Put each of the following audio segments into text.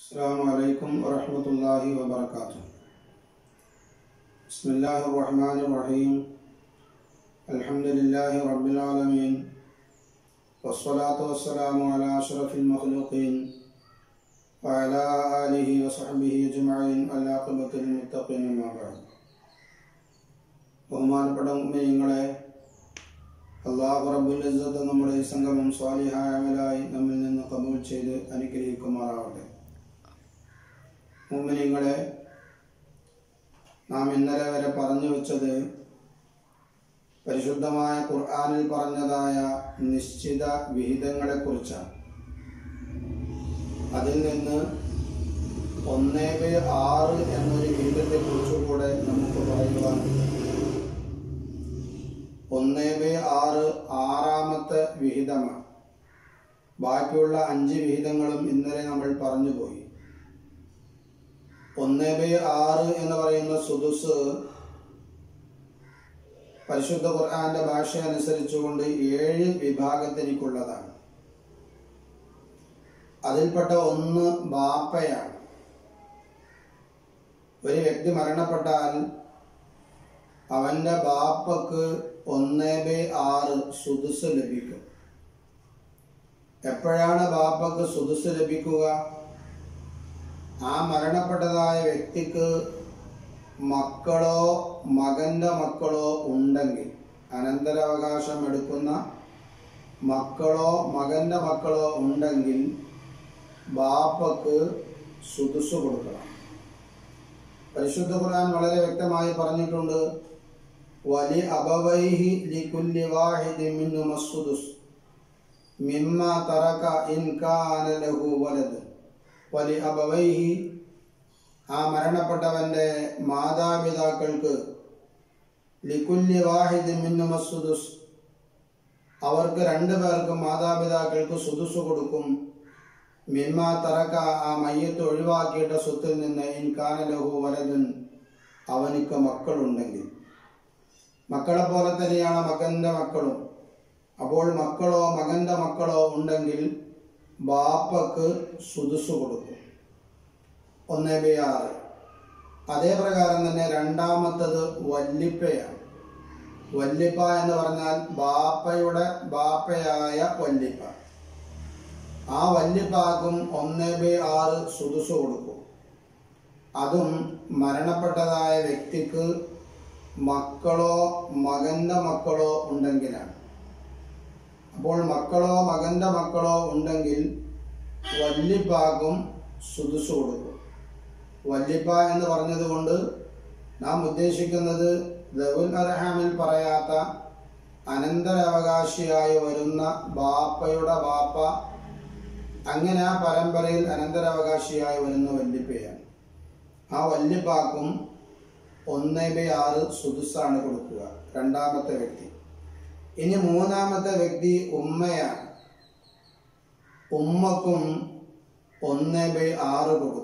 السلام عليكم ورحمة الله وبركاته بسم الله الرحمن الرحيم الحمد لله رب العالمين والصلاة والسلام على أشرف المخلوقين وعلى آله وصحبه أجمعين العاقبة للمتقين أما بعد ബഹുമാനപ്പെട്ട ഉമ്മയങ്ങളെ അള്ളാഹു റബ്ബുൽ ഇസ്സത്ത് നമ്മുടെ ഈ സംഗമം സ്വാലിഹായ അമലായി നമ്മിൽ നിന്ന് കബൂൽ ചെയ്ത് അനുഗ്രഹിക്കുമാറാവട്ടെ മുമ്മിനിങ്ങളെ നാം ഇന്നലെ വരെ പറഞ്ഞു വെച്ചത് പരിശുദ്ധമായ ഖുർആനിൽ പറഞ്ഞതായ നിശ്ചിത വിഹിതങ്ങളെക്കുറിച്ചാണ് അതിൽ നിന്ന് ഒന്നേ ബൈ ആറ് എന്നൊരു വിഹിതത്തെക്കുറിച്ച് കൂടെ നമുക്ക് പറയുവാനുണ്ട് ഒന്നേ ബൈ ആറ് ആറാമത്തെ വിഹിതമാണ് ബാക്കിയുള്ള അഞ്ച് വിഹിതങ്ങളും ഇന്നലെ നമ്മൾ പറഞ്ഞുപോയി ഒന്നേ ബൈ ആറ് എന്ന് പറയുന്ന സുദുസ് പരിശുദ്ധ ഖുർആന്റെ ഭാഷ അനുസരിച്ചുകൊണ്ട് ഏഴ് വിഭാഗത്തിലേക്കുള്ളതാണ് അതിൽപ്പെട്ട ഒന്ന് ബാപ്പയാണ് ഒരു വ്യക്തി മരണപ്പെട്ടാൽ അവന്റെ ബാപ്പക്ക് ഒന്നേ ബൈ ആറ് സുദുസ് ലഭിക്കും എപ്പോഴാണ് ബാപ്പക്ക് സുദുസ് ലഭിക്കുക ആ മരണപ്പെട്ടതായ വ്യക്തിക്ക് മക്കളോ മകന്റെ മക്കളോ ഉണ്ടെങ്കിൽ അനന്തരാവകാശം എടുക്കുന്ന മക്കളോ മകന്റെ മക്കളോ ഉണ്ടെങ്കിൽ ബാപ്പക്ക് സുദുസ് കൊടുക്കണം പരിശുദ്ധ ഖുർആൻ വളരെ വ്യക്തമായി പറഞ്ഞിട്ടുണ്ട് വലി അബവൈഹി ലികുല്ലി വാഹിദി മിൻഹും അസ്സുദുസ് മിമ്മ തറക ഇൻ കാന ലഹു വലദ് വലി അബവൈഹി ആ മരണപ്പെട്ടവന്റെ മാതാപിതാക്കൾക്ക് ലികുല്ലി വാഹിദി മിൻഹും അസ്സുദുസ് അവർക്ക് രണ്ടു പേർക്കും മാതാപിതാക്കൾക്ക് സുദുസ് കൊടുക്കും മിമ്മ തറക്ക ആ മയ്യത്ത് ഒഴിവാക്കിയിട്ട സ്വത്തിൽ നിന്ന് ഇൻകാന ലഹു വലതുൻ അവനിക്ക് മക്കളുണ്ടെങ്കിൽ മക്കളെ പോലെ തന്നെയാണ് മകന്റെ മക്കളും അപ്പോൾ മക്കളോ മകന്റെ മക്കളോ ഉണ്ടെങ്കിൽ ബാപ്പക്ക് സുതുസു കൊടുക്കും ഒന്നേ ബൈ ആറ് അതേ പ്രകാരം തന്നെ രണ്ടാമത്തത് വല്ലിപ്പയാണ് വല്ലിപ്പ എന്ന് പറഞ്ഞാൽ ബാപ്പയുടെ ബാപ്പയായ വല്ലിപ്പ ആ വല്യപ്പാക്കും ഒന്നേ ബൈ ആറ് സുതുസു കൊടുക്കും അതും മരണപ്പെട്ടതായ വ്യക്തിക്ക് മക്കളോ മകന്റെ മക്കളോ ഉണ്ടെങ്കിലാണ് അപ്പോൾ മക്കളോ മകന്റെ മക്കളോ ഉണ്ടെങ്കിൽ വല്യപ്പാക്കും സുതുസു കൊടുക്കും വല്യപ്പ എന്ന് പറഞ്ഞതുകൊണ്ട് നാം ഉദ്ദേശിക്കുന്നത് ദവുൽ അർഹാമിൽ പറയാത്ത അനന്തരാവകാശിയായി വരുന്ന ബാപ്പയുടെ ബാപ്പ അങ്ങനെ ആ പരമ്പരയിൽ അനന്തരാവകാശിയായി വരുന്ന വല്യപ്പയാണ് ആ വല്യപ്പാക്കും ഒന്നേ ബൈ ആറ് സുദുസാണ് കൊടുക്കുക രണ്ടാമത്തെ വ്യക്തി ഇനി മൂന്നാമത്തെ വ്യക്തി ഉമ്മയാണ് ഉമ്മക്കും ഒന്നേ ബൈ ആറ് കൊടുക്കും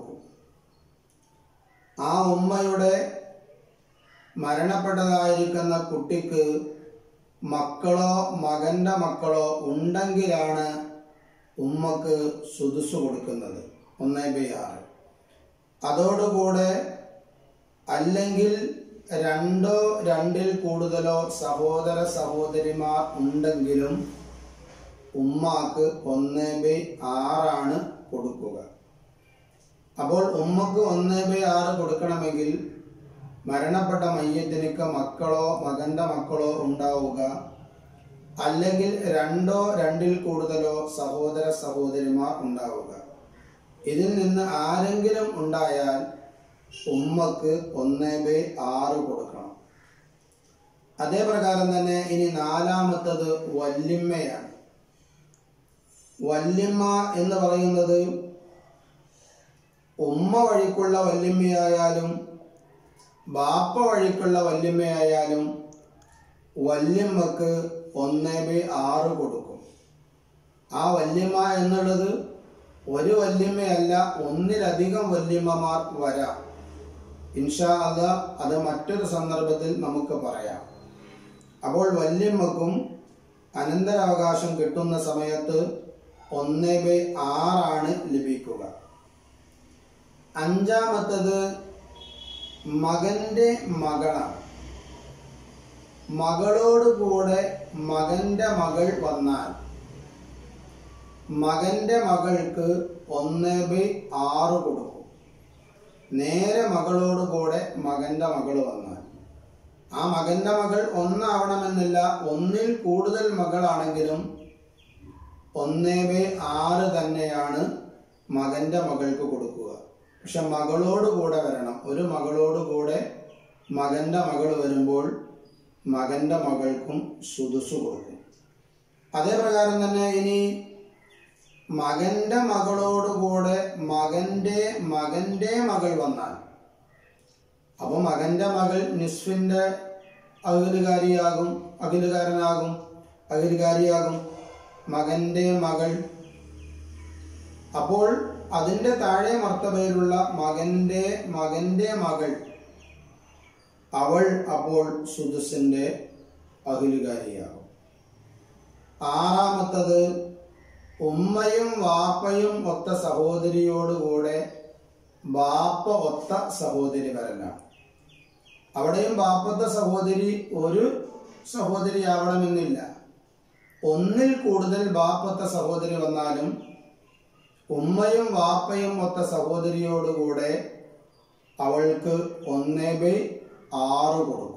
ആ ഉമ്മയുടെ മരണപ്പെട്ടതായിരിക്കുന്ന കുട്ടിക്ക് മക്കളോ മകന്റെ മക്കളോ ഉണ്ടെങ്കിലാണ് ഉമ്മക്ക് സുതുസു കൊടുക്കുന്നത് ഒന്നേ ബൈ ആറ് അതോടുകൂടെ അല്ലെങ്കിൽ രണ്ടോ രണ്ടിൽ കൂടുതലോ സഹോദര സഹോദരിമാർ ഉണ്ടെങ്കിലും ഉമ്മാക്ക് ഒന്നേ ബൈ ആറാണ് കൊടുക്കുക അപ്പോൾ ഉമ്മക്ക് ഒന്നേ ബൈ ആറ് കൊടുക്കണമെങ്കിൽ മരണപ്പെട്ട മയ്യത്തിനൊക്കെ മക്കളോ മകന്റെ മക്കളോ ഉണ്ടാവുക അല്ലെങ്കിൽ രണ്ടോ രണ്ടിൽ കൂടുതലോ സഹോദര സഹോദരിമാർ ഉണ്ടാവുക ഇതിൽ നിന്ന് ആരെങ്കിലും ഉണ്ടായാൽ ഉമ്മക്ക് ഒന്നേ ബൈ ആറ് കൊടുക്കണം അതേ പ്രകാരം തന്നെ ഇനി നാലാമത്തത് വല്യമ്മയാണ് വല്യമ്മ എന്ന് പറയുന്നത് ഉമ്മ വഴിക്കുള്ള വല്യമ്മയായാലും ബാപ്പ വഴിക്കുള്ള വല്യമ്മയായാലും വല്യമ്മക്ക് ഒന്നേ ബൈ ആറ് കൊടുക്കും ആ വല്യമ്മ എന്നുള്ളത് ഒരു വല്യമ്മയല്ല ഒന്നിലധികം വല്യമ്മമാർ വരാം ഇൻഷാ അല്ല അത് മറ്റൊരു സന്ദർഭത്തിൽ നമുക്ക് പറയാം അപ്പോൾ വല്യമ്മക്കും അനന്തരാവകാശം കിട്ടുന്ന സമയത്ത് ഒന്നേ ബൈ ആറാണ് ലഭിക്കുക അഞ്ചാമത്തത് മകന്റെ മകളാണ് മകളോട് കൂടെ മകന്റെ മകൾ വന്നാൽ മകന്റെ മകൾക്ക് ഒന്ന് ബൈ ആറ് കൊടുക്കും നേരെ മകളോട് കൂടെ മകന്റെ മകൾ വന്നാൽ ആ മകന്റെ മകൾ ഒന്നാവണമെന്നില്ല ഒന്നിൽ കൂടുതൽ മകളാണെങ്കിലും ഒന്നേ ബൈ ആറ് തന്നെയാണ് മകന്റെ മകൾക്ക് കൊടുക്കുക പക്ഷെ മകളോട് കൂടെ വരണം ഒരു മകളോട് കൂടെ മകന്റെ മകൾ വരുമ്പോൾ മകന്റെ മകൾക്കും സുതുസു കൊടുക്കും അതേ പ്രകാരം തന്നെ ഇനി മകന്റെ മകളോട് കൂടെ മകന്റെ മകന്റെ മകൾ വന്നാൽ അപ്പൊ മകന്റെ മകൾ നിസ്ഫിന്റെ അഖിലുകാരിയാകും അഖിലുകാരനാകും അഖിലുകാരിയാകും മകന്റെ മകൾ അപ്പോൾ അതിന്റെ താഴെ മർത്തബയിലുള്ള മകന്റെ മകന്റെ മകൾ അവൾ അപ്പോൾ സുദുസിന്റെ അഖിലുകാരിയാകും ആറാമത്തത് ഉമ്മയും വാപ്പയും ഒത്ത സഹോദരിയോടുകൂടെ ബാപ്പ ഒത്ത സഹോദരി വരലാണ് അവിടെയും ബാപ്പത്തെ സഹോദരി ഒരു സഹോദരി ആവണമെന്നില്ല ഒന്നിൽ കൂടുതൽ ബാപ്പത്തെ സഹോദരി വന്നാലും ഉമ്മയും വാപ്പയും ഒത്ത സഹോദരിയോടുകൂടെ അവൾക്ക് ഒന്നേ ബൈ ആറ് കൊടുക്കും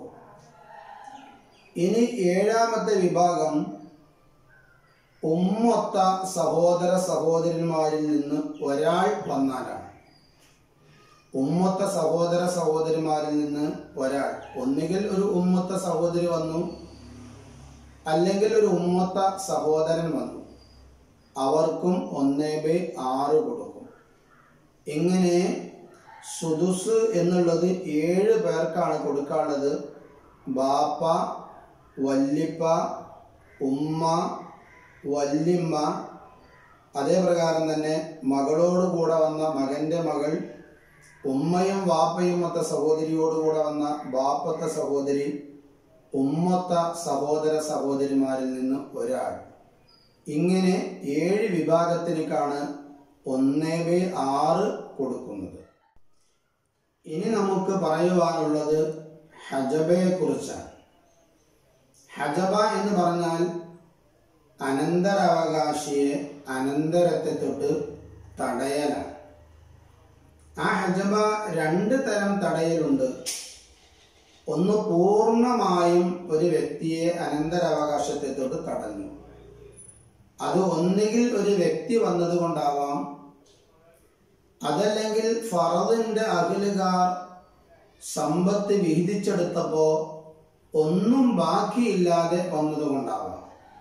ഇനി ഏഴാമത്തെ വിഭാഗം ഉമ്മൊത്ത സഹോദര സഹോദരന്മാരിൽ നിന്ന് ഒരാൾ വന്നാലാണ് ഉമ്മൊത്ത സഹോദര സഹോദരിമാരിൽ നിന്ന് ഒരാൾ ഒന്നുകിൽ ഒരു ഉമ്മൊത്ത സഹോദരി വന്നു അല്ലെങ്കിൽ ഒരു ഉമ്മൊത്ത സഹോദരൻ വന്നു അവർക്കും ഒന്നേ ബൈ ആറ് കൊടുക്കും ഇങ്ങനെ സുദുസ് എന്നുള്ളത് ഏഴ് പേർക്കാണ് കൊടുക്കാനുള്ളത് ബാപ്പ വല്ലിപ്പ ഉമ്മ വല്യമ്മ അതേ പ്രകാരം തന്നെ മകളോട് കൂടെ വന്ന മകന്റെ മകൾ ഉമ്മയും വാപ്പയും ഒത്ത സഹോദരിയോട് കൂടെ വന്ന ബാപ്പത്തെ സഹോദരി ഉമ്മത്ത സഹോദര സഹോദരിമാരിൽ നിന്ന് ഒരാൾ ഇങ്ങനെ ഏഴ് വിഭാഗത്തിലേക്കാണ് ഒന്നേ ബൈ ആറ് കൊടുക്കുന്നത് ഇനി നമുക്ക് പറയുവാനുള്ളത് ഹജബയെ കുറിച്ചാണ് ഹജബ എന്ന് പറഞ്ഞാൽ അനന്തരാവകാശിയെ അനന്തരത്തെ തൊട്ട് തടയലാണ് ആ ഹജബ രണ്ട് തരം തടയലുണ്ട് ഒന്ന് പൂർണ്ണമായും ഒരു വ്യക്തിയെ അനന്തരാവകാശത്തെ തൊട്ട് തടഞ്ഞു അത് ഒന്നുകിൽ ഒരു വ്യക്തി വന്നതുകൊണ്ടാവാം അതല്ലെങ്കിൽ ഫറദിന്റെ അഖിലുകാർ സമ്പത്ത് വിഹിതിച്ചെടുത്തപ്പോ ഒന്നും ബാക്കിയില്ലാതെ വന്നതുകൊണ്ടാവാം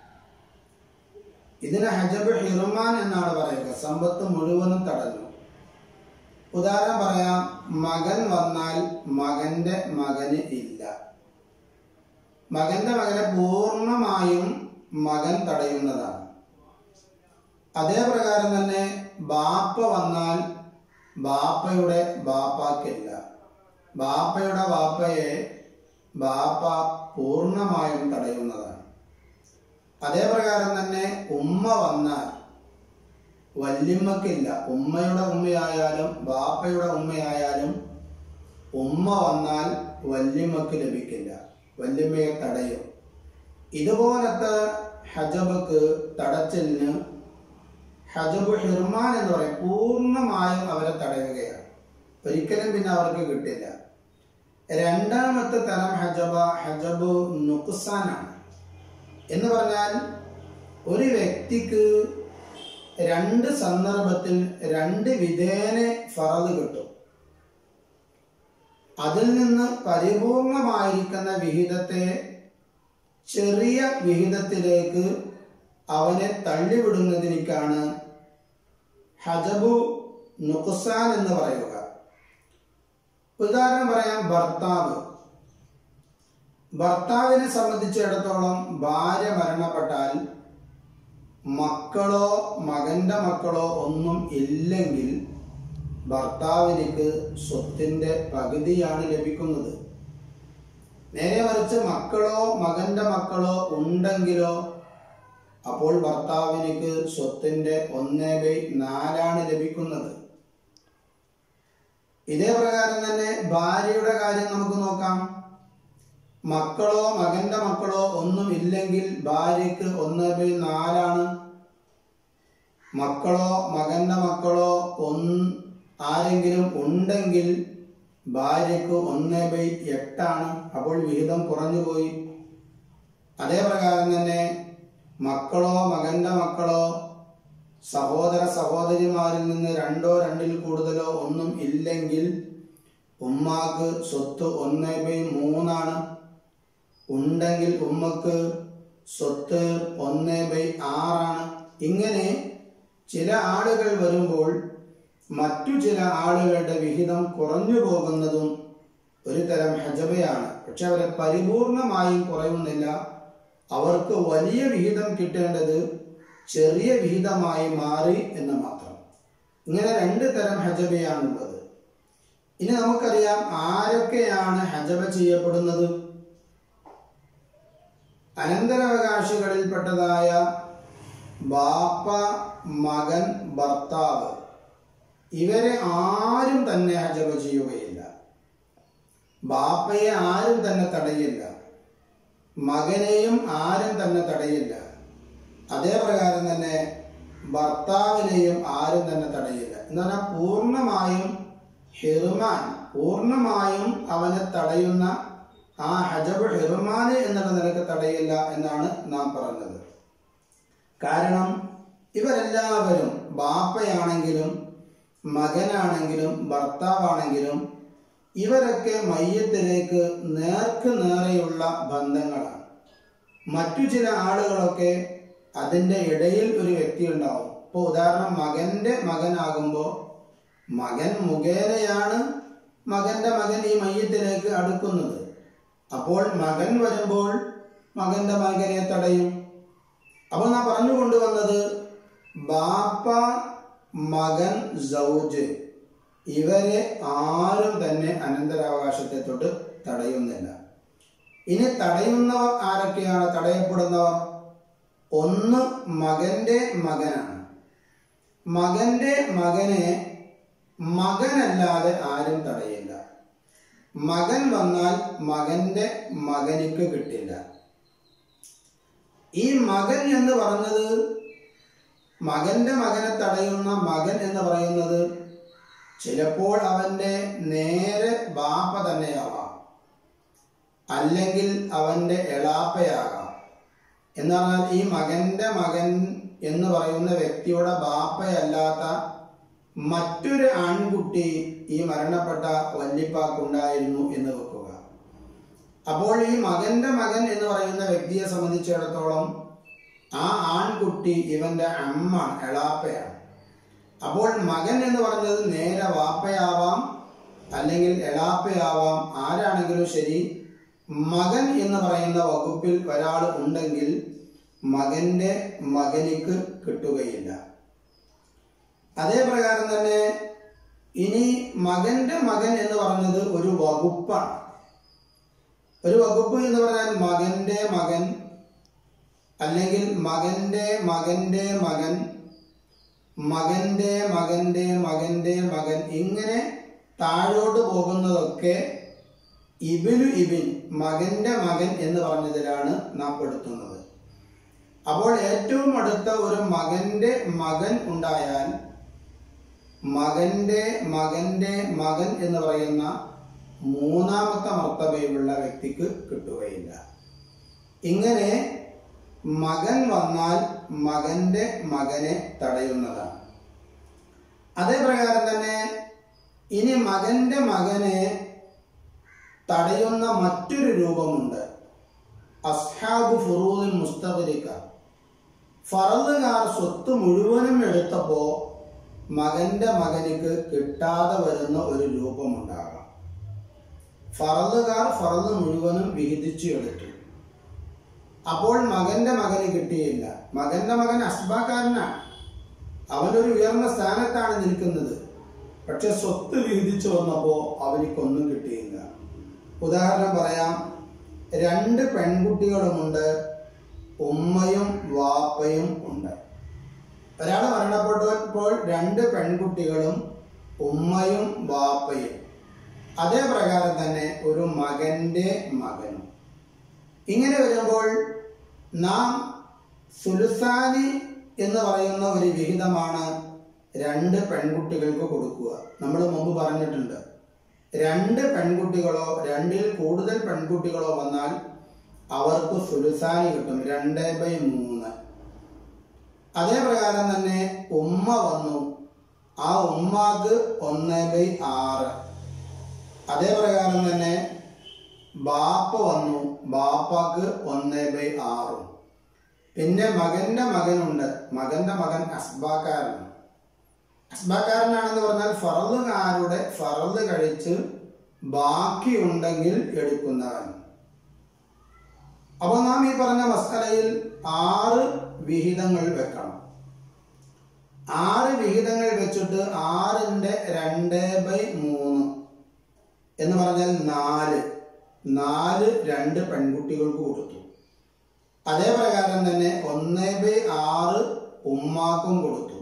ഇതിന് ഹജബ് ഹിർമാൻ എന്നാണ് പറയുക സമ്പത്ത് മുഴുവനും തടഞ്ഞു ഉദാഹരണം പറയാം മകൻ വന്നാൽ മകന്റെ മകന് ഇല്ല മകന്റെ മകനെ പൂർണ്ണമായും മകൻ തടയുന്നതാണ് അതേ പ്രകാരം തന്നെ ബാപ്പ വന്നാൽ ബാപ്പയുടെ ബാപ്പാക്കില്ല ബാപ്പയുടെ ബാപ്പയെ ബാപ്പ പൂർണ്ണമായും തടയുന്നതാണ് അതേ പ്രകാരം തന്നെ ഉമ്മ വന്നാൽ വല്യമ്മക്കില്ല ഉമ്മയുടെ ഉമ്മയായാലും ബാപ്പയുടെ ഉമ്മയായാലും ഉമ്മ വന്നാൽ വല്യമ്മക്ക് ലഭിക്കില്ല വല്യമ്മയെ തടയും ഇതുപോലത്തെ ഹജബക്ക് തടച്ചലിന് ഹജബ് ഹിർമാൻ എന്ന് പറയും പൂർണ്ണമായും അവരെ തടയുകയാണ് ഒരിക്കലും പിന്നെ അവർക്ക് കിട്ടില്ല രണ്ടാമത്തെ തരം ഹജബ ഹജബ് നുക്സാനാണ് എന്ന് പറഞ്ഞാൽ ഒരു വ്യക്തിക്ക് രണ്ട് സന്ദർഭത്തിൽ രണ്ട് വിധേന ഫറത് കിട്ടും അതിൽ നിന്ന് പരിപൂർണമായിരിക്കുന്ന വിഹിതത്തെ ചെറിയ വിഹിതത്തിലേക്ക് അവനെ തള്ളിവിടുന്നതിലേക്കാണ് ഹജബു നുക്സാൻ എന്ന് പറയുക ഉദാഹരണം പറയാം ഭർത്താവ് ഭർത്താവിനെ സംബന്ധിച്ചിടത്തോളം ഭാര്യ മരണപ്പെട്ടാൽ മക്കളോ മകന്റെ മക്കളോ ഒന്നും ഇല്ലെങ്കിൽ ഭർത്താവിനിക്ക് സ്വത്തിന്റെ പകുതിയാണ് ലഭിക്കുന്നത് നേരെ മറിച്ച് മക്കളോ മകന്റെ മക്കളോ ഉണ്ടെങ്കിലോ അപ്പോൾ ഭർത്താവിനിക്ക് സ്വത്തിന്റെ ഒന്നേ ബൈ നാലാണ് ലഭിക്കുന്നത് ഇതേ പ്രകാരം തന്നെ ഭാര്യയുടെ കാര്യം നമുക്ക് നോക്കാം മക്കളോ മകന്റെ മക്കളോ ഒന്നും ഇല്ലെങ്കിൽ ഭാര്യക്ക് ഒന്ന് ബൈ നാലാണ് മക്കളോ മകന്റെ മക്കളോ ഒന്ന് ആരെങ്കിലും ഉണ്ടെങ്കിൽ ഭാര്യക്ക് ഒന്ന് ബൈ എട്ടാണ് അപ്പോൾ വിഹിതം കുറഞ്ഞു പോയി അതേ പ്രകാരം തന്നെ മക്കളോ മകന്റെ മക്കളോ സഹോദര സഹോദരിമാരിൽ നിന്ന് രണ്ടോ രണ്ടിൽ കൂടുതലോ ഒന്നും ഇല്ലെങ്കിൽ ഉമ്മാക്ക് സ്വത്ത് ഒന്ന് ബൈ മൂന്നാണ് ഉണ്ടെങ്കിൽ ഉമ്മക്ക് സ്വത്ത് ഒന്ന് ബൈ ആറാണ് ഇങ്ങനെ ചില ആളുകൾ വരുമ്പോൾ മറ്റു ചില ആളുകളുടെ വിഹിതം കുറഞ്ഞു പോകുന്നതും ഒരു തരം ഹജബയാണ് പക്ഷെ അവരെ പരിപൂർണമായും കുറയുന്നില്ല അവർക്ക് വലിയ വിഹിതം കിട്ടേണ്ടത് ചെറിയ വിഹിതമായി മാറി എന്ന് മാത്രം ഇങ്ങനെ രണ്ട് തരം ഹജബയാണുള്ളത് ഇനി നമുക്കറിയാം ആരൊക്കെയാണ് ഹജബ ചെയ്യപ്പെടുന്നത് അനന്തരാവകാശികളിൽപ്പെട്ടതായ ബാപ്പ മകൻ ഭർത്താവ് ഇവരെ ആരും തന്നെ ഹജബ ചെയ്യുകയില്ല ബാപ്പയെ ആരും തന്നെ തടയില്ല മകനെയും ആരും തന്നെ തടയില്ല അതേ പ്രകാരം തന്നെ ഭർത്താവിനെയും ആരും തന്നെ തടയില്ല എന്ന് പറഞ്ഞാൽ പൂർണ്ണമായും ഹിർമാൻ പൂർണ്ണമായും അവനെ തടയുന്ന ആ ഹജബ് ഹിർമാന് എന്നുള്ള നിലക്ക് തടയില്ല എന്നാണ് നാം പറഞ്ഞത് കാരണം ഇവരെല്ലാവരും ബാപ്പയാണെങ്കിലും മകനാണെങ്കിലും ഭർത്താവാണെങ്കിലും ഇവരൊക്കെ മയ്യത്തിലേക്ക് നേർക്ക് നേരെയുള്ള ബന്ധങ്ങളാണ് മറ്റു ചില ആളുകളൊക്കെ അതിൻ്റെ ഇടയിൽ ഒരു വ്യക്തി ഉണ്ടാവും ഇപ്പോൾ ഉദാഹരണം മകന്റെ മകനാകുമ്പോൾ മകൻ മുഖേനയാണ് മകന്റെ മകൻ ഈ മയ്യത്തിലേക്ക് അടുക്കുന്നത് അപ്പോൾ മകൻ വരുമ്പോൾ മകന്റെ മകനെ തടയും അപ്പോൾ നാം പറഞ്ഞു കൊണ്ടുവന്നത് ബാപ്പ മകൻ സൗജ് ഇവരെ ആരും തന്നെ അനന്തരാവകാശത്തെ തൊട്ട് തടയുന്നില്ല ഇനി തടയുന്നവർ ആരൊക്കെയാണ് തടയപ്പെടുന്നവർ ഒന്ന് മകന്റെ മകനാണ് മകന്റെ മകനെ മകനല്ലാതെ ആരും തടയില്ല മകൻ വന്നാൽ മകന്റെ മകനിക്ക് കിട്ടില്ല ഈ മകൻ എന്ന് പറഞ്ഞത് മകന്റെ മകനെ തടയുന്ന മകൻ എന്ന് പറയുന്നത് ചിലപ്പോൾ അവന്റെ നേരെ ബാപ്പ തന്നെയാവാം അല്ലെങ്കിൽ അവന്റെ എളാപ്പയാകാം എന്ന് പറഞ്ഞാൽ ഈ മകന്റെ മകൻ എന്ന് പറയുന്ന വ്യക്തിയുടെ ബാപ്പയല്ലാത്ത മറ്റൊരു ആൺകുട്ടി ഈ മരണപ്പെട്ട വല്യപ്പാക്കുണ്ടായിരുന്നു എന്ന് വെക്കുക അപ്പോൾ ഈ മകന്റെ മകൻ എന്ന് പറയുന്ന വ്യക്തിയെ സംബന്ധിച്ചിടത്തോളം ആ ആൺകുട്ടി ഇവന്റെ അമ്മ എളാപ്പയാണ് അപ്പോൾ മകൻ എന്ന് പറഞ്ഞത് നേരെ വാപ്പയാവാം അല്ലെങ്കിൽ എളാപ്പയാവാം ആരാണെങ്കിലും ശരി മകൻ എന്ന് പറയുന്ന വകുപ്പിൽ ഒരാൾ ഉണ്ടെങ്കിൽ മകന്റെ മകനിക്ക് കിട്ടുകയില്ല അതേ പ്രകാരം തന്നെ ഇനി മകന്റെ മകൻ എന്ന് പറഞ്ഞത് ഒരു വകുപ്പാണ് ഒരു വകുപ്പ് എന്ന് പറഞ്ഞാൽ മകന്റെ മകൻ അല്ലെങ്കിൽ മകന്റെ മകന്റെ മകൻ മകന്റെ മകന്റെ മകന്റെ മകൻ ഇങ്ങനെ താഴോട്ട് പോകുന്നതൊക്കെ ഇബിനു ഇബിൻ മകന്റെ മകൻ എന്ന് പറഞ്ഞതിലാണ് നാം പെടുത്തുന്നത് അപ്പോൾ ഏറ്റവും അടുത്ത ഒരു മകന്റെ മകൻ ഉണ്ടായാൽ മകന്റെ മകന്റെ മകൻ എന്ന് പറയുന്ന മൂന്നാമത്തെ മർത്തബയിലുള്ള വ്യക്തിക്ക് കിട്ടുകയില്ല ഇങ്ങനെ മകൻ വന്നാൽ മകന്റെ മകനെ തടയുന്നതാണ് അതേ പ്രകാരം തന്നെ ഇനി മകന്റെ മകനെ തടയുന്ന മറ്റൊരു രൂപമുണ്ട് അസ്ഹാബു ഫുറൂദിൽ മുസ്തഖരിക്ക ഫറലുകാർ സ്വത്ത് മുഴുവനും എടുത്തപ്പോ മകന്റെ മകനിക്ക് കിട്ടാതെ വരുന്ന ഒരു രൂപമുണ്ടാകാം ഫറലുകാർ ഫറല് മുഴുവനും വിഹിതിച്ചു എടുത്തു അപ്പോൾ മകന്റെ മകന് കിട്ടിയില്ല മകന്റെ മകൻ അസ്ബാക്കാരനാണ് അവനൊരു ഉയർന്ന സ്ഥാനത്താണ് നിൽക്കുന്നത് പക്ഷെ സ്വത്ത് വിഹിതിച്ചു വന്നപ്പോ അവനിക്കൊന്നും കിട്ടിയില്ല ഉദാഹരണം പറയാം രണ്ട് പെൺകുട്ടികളുമുണ്ട് ഉമ്മയും വാപ്പയും ഉണ്ട് ഒരാൾ മരണപ്പെട്ടപ്പോൾ രണ്ട് പെൺകുട്ടികളും ഉമ്മയും ബാപ്പയും അതേ പ്രകാരം തന്നെ ഒരു മകന്റെ മകനും ഇങ്ങനെ വരുമ്പോൾ നാം സുലുസാനി എന്ന് പറയുന്ന ഒരു വിഹിതമാണ് രണ്ട് പെൺകുട്ടികൾക്ക് കൊടുക്കുക നമ്മൾ മുമ്പ് പറഞ്ഞിട്ടുണ്ട് രണ്ട് പെൺകുട്ടികളോ രണ്ടിൽ കൂടുതൽ പെൺകുട്ടികളോ വന്നാൽ അവർക്ക് സുലുസാനി കിട്ടും രണ്ട് ബൈ മൂന്ന് അതേ പ്രകാരം തന്നെ ഉമ്മ വന്നു ആ ഉമ്മാക്ക് ഒന്ന് ബൈ ആറ് അതേ പ്രകാരം തന്നെ ബാപ്പ വന്നു ബാപ്പാക്ക് ഒന്ന് ബൈ ആറും പിന്നെ മകന്റെ മകനുണ്ട് മകന്റെ മകൻ അസ്ബാക്കാരനാണ് അസ്ബാക്കാരനാണെന്ന് പറഞ്ഞാൽ ഫറലുകാരുടെ ഫറല് കഴിച്ച് ബാക്കിയുണ്ടെങ്കിൽ എടുക്കുന്നവൻ അപ്പോൾ നാം ഈ പറഞ്ഞ മസ്കലയിൽ ആറ് വിഹിതങ്ങൾ വെക്കണം ആറ് വിഹിതങ്ങൾ വെച്ചിട്ട് ആറിന്റെ രണ്ട് ബൈ മൂന്ന് എന്ന് പറഞ്ഞാൽ നാല് നാല് രണ്ട് പെൺകുട്ടികൾക്ക് കൊടുത്തു അതേ പ്രകാരം തന്നെ ഒന്ന് ബൈ ആറ് ഉമ്മാക്കും കൊടുത്തു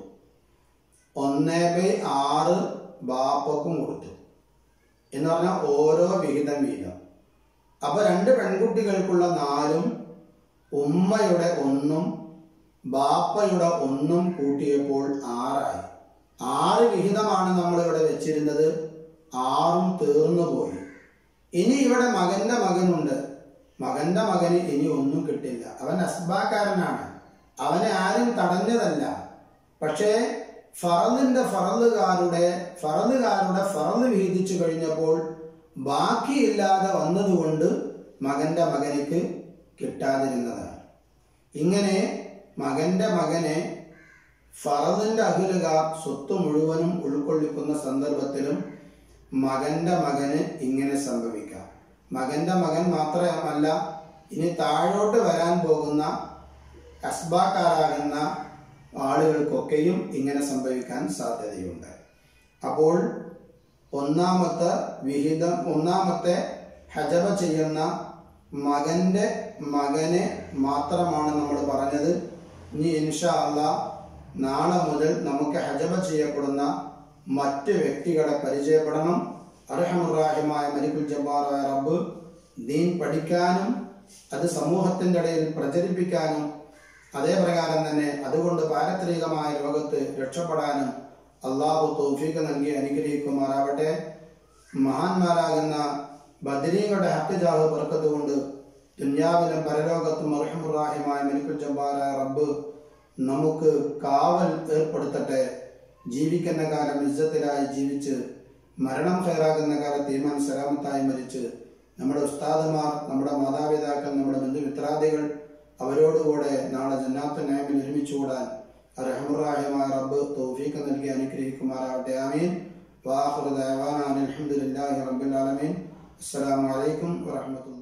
ഒന്ന് ബൈ ആറ് ബാപ്പക്കും കൊടുത്തു എന്ന് പറഞ്ഞാൽ ഓരോ വിഹിതം വീതം അപ്പൊ രണ്ട് പെൺകുട്ടികൾക്കുള്ള നാലും ഉമ്മയുടെ ഒന്നും ബാപ്പയുടെ ഒന്നും കൂട്ടിയപ്പോൾ ആറായി ആറ് വിഹിതമാണ് നമ്മൾ ഇവിടെ വെച്ചിരുന്നത് ആറും തീർന്നു പോയി ഇനി ഇവിടെ മകന്റെ മകനുണ്ട് മകന്റെ മകന് ഇനി ഒന്നും കിട്ടില്ല അവൻ അസ്ബാക്കാരനാണ് അവനെ ആരും തടഞ്ഞതല്ല പക്ഷേ ഫറലിന്റെ ഫറലുകാരുടെ ഫറലുകാരുടെ ഫറല് വിഹിതിച്ചു കഴിഞ്ഞപ്പോൾ ബാക്കിയില്ലാതെ വന്നതുകൊണ്ട് മകന്റെ മകനിക്ക് കിട്ടാതിരുന്നതാണ് ഇങ്ങനെ മകന്റെ മകനെ ഫറദിന്റെ അഖിലുകാർ സ്വത്ത് മുഴുവനും ഉൾക്കൊള്ളിക്കുന്ന സന്ദർഭത്തിലും മകന്റെ മകന് ഇങ്ങനെ സംഭവിക്കാം മകന്റെ മകൻ മാത്രമല്ല ഇനി താഴോട്ട് വരാൻ പോകുന്ന അസ്ബാക്കാരാകുന്ന ആളുകൾക്കൊക്കെയും ഇങ്ങനെ സംഭവിക്കാൻ സാധ്യതയുണ്ട് അപ്പോൾ ഒന്നാമത്തെ വിഹിതം ഒന്നാമത്തെ ഹജബ ചെയ്യുന്ന മകന്റെ മകനെ മാത്രമാണ് നമ്മൾ പറഞ്ഞത് ഇനി ഇൻഷാ അല്ലാ നാളെ മുതൽ നമുക്ക് ഹജബ ചെയ്യപ്പെടുന്ന മറ്റ് വ്യക്തികളെ പരിചയപ്പെടണം അർഹമുറാഹിമായ മലിക്കുൽ ജബ്ബാറായ റബ്ബ് ദീൻ പഠിക്കാനും അത് സമൂഹത്തിന്റെ ഇടയിൽ പ്രചരിപ്പിക്കാനും അതേ പ്രകാരം തന്നെ അതുകൊണ്ട് പാരത്രികമായ ലോകത്ത് രക്ഷപ്പെടാനും അള്ളാഹു തൗഫീഖ് നൽകി അനുഗ്രഹിക്കുമാറാവട്ടെ മഹാന്മാരാകുന്ന ബദരീങ്ങളുടെ ഹക്കജാഹ് ബർക്കത്ത് കൊണ്ട് ദുന്യാവിലും പരലോകത്തും അർഹമുറാഹിമായ മലിക്കുൽ ജബ്ബാറായ റബ്ബ് നമുക്ക് കാവൽ ഏർപ്പെടുത്തട്ടെ ജീവിക്കുന്ന കാലം ഇജ്ജത്തിലായി ജീവിച്ച് മരണം ഫേറാകുന്ന കാലത്ത് ഈമാൻ സലാമത്തായി മരിച്ച് നമ്മുടെ ഉസ്താദുമാർ നമ്മുടെ മാതാപിതാക്കൾ നമ്മുടെ ബന്ധുമിത്രാദികൾ അവരോടുകൂടെ നാളെ ജന്നാത്ത് നയമിൽ ഒരുമിച്ചുകൂടാൻ റഹമുറാഹിമായ റബ്ബ് തൗഫീഖ് നൽകി അനുഗ്രഹിക്കുമാറാവട്ടെ ആമീൻ വാഹുർ ദഅവാന അനിൽ ഹംദുലില്ലാഹി റബ്ബിൽ ആലമീൻ അസ്സലാമു അലൈക്കും വറഹ്മത്തുള്ളാഹി